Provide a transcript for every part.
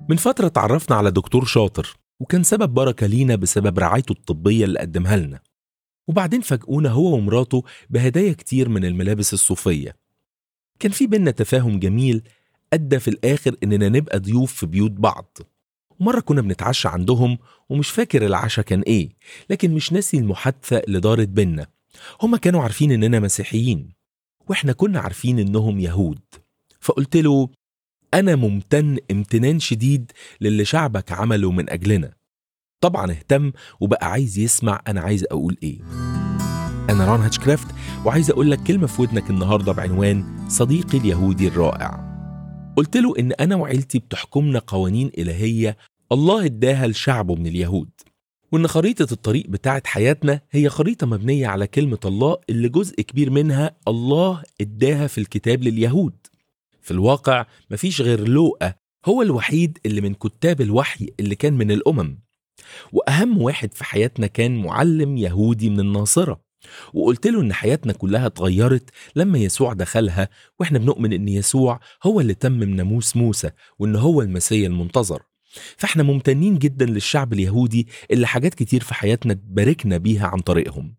من فترة اتعرفنا على دكتور شاطر وكان سبب بركة لينا بسبب رعايته الطبية اللي قدمها لنا وبعدين فاجئونا هو ومراته بهدايا كتير من الملابس الصوفية كان في بينا تفاهم جميل أدى في الآخر إننا نبقى ضيوف في بيوت بعض ومرة كنا بنتعشى عندهم ومش فاكر العشاء كان إيه لكن مش ناسي المحادثة اللي دارت بينا هما كانوا عارفين إننا مسيحيين وإحنا كنا عارفين إنهم يهود فقلت له أنا ممتن امتنان شديد للي شعبك عمله من أجلنا طبعا اهتم وبقى عايز يسمع أنا عايز أقول إيه أنا ران هاتشكرافت وعايز أقول لك كلمة في ودنك النهاردة بعنوان صديقي اليهودي الرائع قلت له إن أنا وعيلتي بتحكمنا قوانين إلهية الله اداها لشعبه من اليهود وإن خريطة الطريق بتاعت حياتنا هي خريطة مبنية على كلمة الله اللي جزء كبير منها الله اداها في الكتاب لليهود في الواقع مفيش غير لوقا هو الوحيد اللي من كتاب الوحي اللي كان من الأمم وأهم واحد في حياتنا كان معلم يهودي من الناصرة وقلت له إن حياتنا كلها اتغيرت لما يسوع دخلها وإحنا بنؤمن إن يسوع هو اللي تمم ناموس موسى وإن هو المسيا المنتظر فإحنا ممتنين جدا للشعب اليهودي اللي حاجات كتير في حياتنا اتباركنا بيها عن طريقهم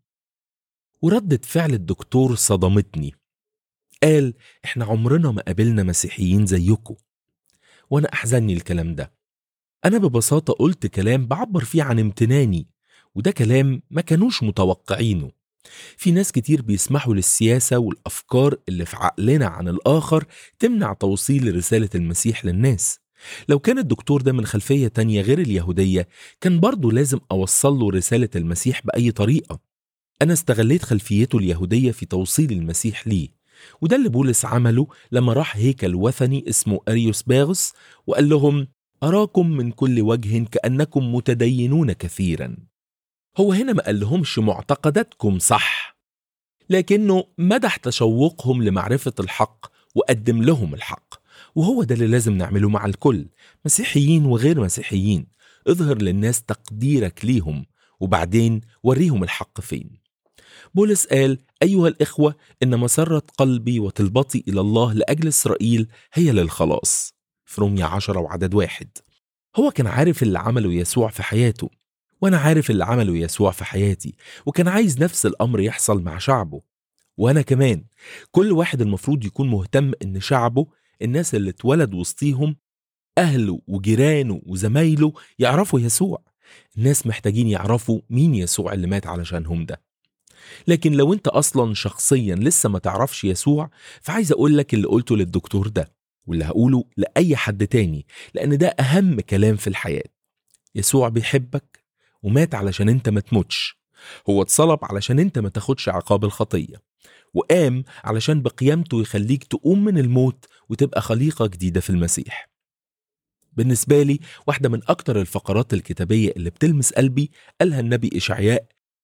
وردة فعل الدكتور صدمتني قال احنا عمرنا ما قابلنا مسيحيين زيكم وانا احزنني الكلام ده انا ببساطه قلت كلام بعبر فيه عن امتناني وده كلام ما كانوش متوقعينه في ناس كتير بيسمحوا للسياسه والافكار اللي في عقلنا عن الاخر تمنع توصيل رساله المسيح للناس لو كان الدكتور ده من خلفيه تانية غير اليهوديه كان برضه لازم اوصل له رساله المسيح باي طريقه انا استغليت خلفيته اليهوديه في توصيل المسيح ليه وده اللي بولس عمله لما راح هيكل وثني اسمه أريوس باغس وقال لهم أراكم من كل وجه كأنكم متدينون كثيرا هو هنا ما قال لهمش معتقداتكم صح لكنه مدح تشوقهم لمعرفة الحق وقدم لهم الحق وهو ده اللي لازم نعمله مع الكل مسيحيين وغير مسيحيين اظهر للناس تقديرك ليهم وبعدين وريهم الحق فين بولس قال أيها الإخوة إن مسرة قلبي وطلبتي إلى الله لأجل إسرائيل هي للخلاص في رومية عشرة وعدد واحد هو كان عارف اللي عمله يسوع في حياته وأنا عارف اللي عمله يسوع في حياتي وكان عايز نفس الأمر يحصل مع شعبه وأنا كمان كل واحد المفروض يكون مهتم إن شعبه الناس اللي اتولد وسطيهم أهله وجيرانه وزمايله يعرفوا يسوع الناس محتاجين يعرفوا مين يسوع اللي مات علشانهم ده لكن لو انت اصلا شخصيا لسه ما تعرفش يسوع فعايز اقول لك اللي قلته للدكتور ده واللي هقوله لاي حد تاني لان ده اهم كلام في الحياه يسوع بيحبك ومات علشان انت ما تموتش هو اتصلب علشان انت ما تاخدش عقاب الخطيه وقام علشان بقيامته يخليك تقوم من الموت وتبقى خليقه جديده في المسيح بالنسبه لي واحده من اكتر الفقرات الكتابيه اللي بتلمس قلبي قالها النبي اشعياء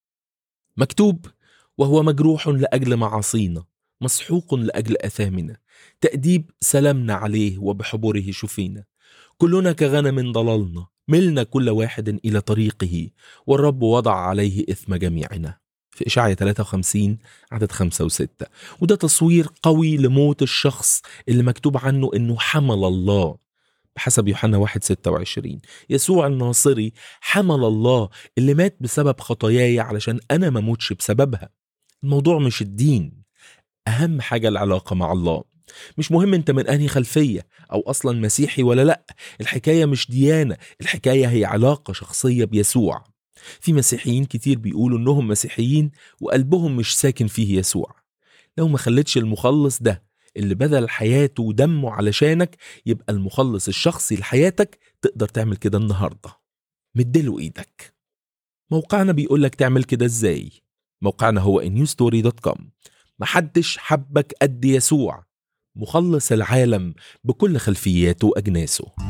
مكتوب وهو مجروح لاجل معاصينا مسحوق لاجل اثامنا تاديب سلامنا عليه وبحبره شفينا كلنا كغنم ضللنا ملنا كل واحد الى طريقه والرب وضع عليه اثم جميعنا في إشعيا 53 عدد 5 و6 وده تصوير قوي لموت الشخص اللي مكتوب عنه إنه حمل الله بحسب يوحنا 1 26 يسوع الناصري حمل الله اللي مات بسبب خطاياي علشان أنا ما موتش بسببها الموضوع مش الدين أهم حاجة العلاقة مع الله مش مهم انت من انهي خلفية او اصلا مسيحي ولا لا الحكاية مش ديانة الحكاية هي علاقة شخصية بيسوع في مسيحيين كتير بيقولوا انهم مسيحيين وقلبهم مش ساكن فيه يسوع لو ما خلتش المخلص ده اللي بذل حياته ودمه علشانك يبقى المخلص الشخصي لحياتك تقدر تعمل كده النهارده مديله ايدك موقعنا بيقولك تعمل كده ازاي موقعنا هو newstory.com محدش حبك قد يسوع مخلص العالم بكل خلفياته وأجناسه